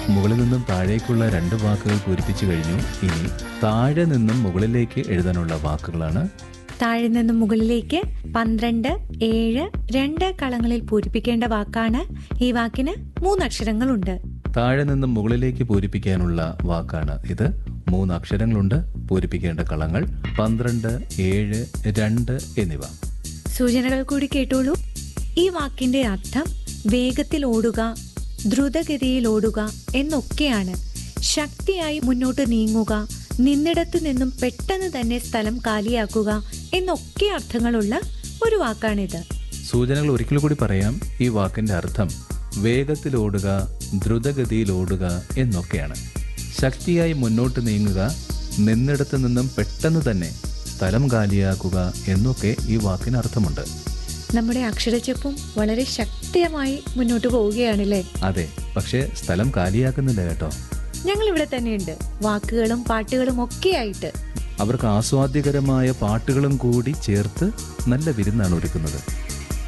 മുകളിൽ നിന്നും താഴേക്കുള്ള രണ്ട് വാക്കുകൾ പൂരിപ്പിച്ചു കഴിഞ്ഞു ഇനി താഴെ നിന്നും മുകളിലേക്ക് എഴുതാനുള്ള വാക്കുകളാണ് താഴെ നിന്നും മുകളിലേക്ക് പന്ത്രണ്ട് ഏഴ് രണ്ട് കളങ്ങളിൽ പൂരിപ്പിക്കേണ്ട വാക്കാണ് ഈ വാക്കിന് മൂന്നക്ഷരങ്ങളുണ്ട് താഴെ നിന്നും മുകളിലേക്ക് പൂരിപ്പിക്കാനുള്ള വാക്കാണ് ഇത് മൂന്ന് അക്ഷരങ്ങളുണ്ട് പൂരിപ്പിക്കേണ്ട കളങ്ങൾ പന്ത്രണ്ട് ഏഴ് രണ്ട് എന്നിവ സൂചനകൾ കൂടി കേട്ടോളൂ ഈ വാക്കിന്റെ അർത്ഥം വേഗത്തിൽ ഓടുക ദ്രുതഗതിയിൽ ഓടുക എന്നൊക്കെയാണ് ശക്തിയായി മുന്നോട്ട് നീങ്ങുക നിന്നിടത്തു നിന്നും പെട്ടെന്ന് തന്നെ സ്ഥലം കാലിയാക്കുക എന്നൊക്കെ അർത്ഥങ്ങളുള്ള ഒരു വാക്കാണിത് സൂചനകൾ ഒരിക്കൽ കൂടി പറയാം ഈ വാക്കിന്റെ അർത്ഥം വേഗത്തിൽ ഓടുക ദ്രുതഗതിയിൽ ഓടുക എന്നൊക്കെയാണ് ശക്തിയായി മുന്നോട്ട് നീങ്ങുക നിന്നിടത്ത് നിന്നും പെട്ടെന്ന് തന്നെ സ്ഥലം കാലിയാക്കുക എന്നൊക്കെ ഈ വാക്കിന് അർത്ഥമുണ്ട് നമ്മുടെ അക്ഷരച്ചെപ്പും വളരെ ശക്തിയായി മുന്നോട്ട് പോവുകയാണല്ലേ അതെ പക്ഷേ സ്ഥലം കാലിയാക്കുന്നില്ല കേട്ടോ ഞങ്ങൾ ഇവിടെ തന്നെയുണ്ട് വാക്കുകളും പാട്ടുകളും ഒക്കെ അവർക്ക് ആസ്വാദ്യകരമായ പാട്ടുകളും കൂടി ചേർത്ത് നല്ല വിരുന്നാണ് ഒരുക്കുന്നത്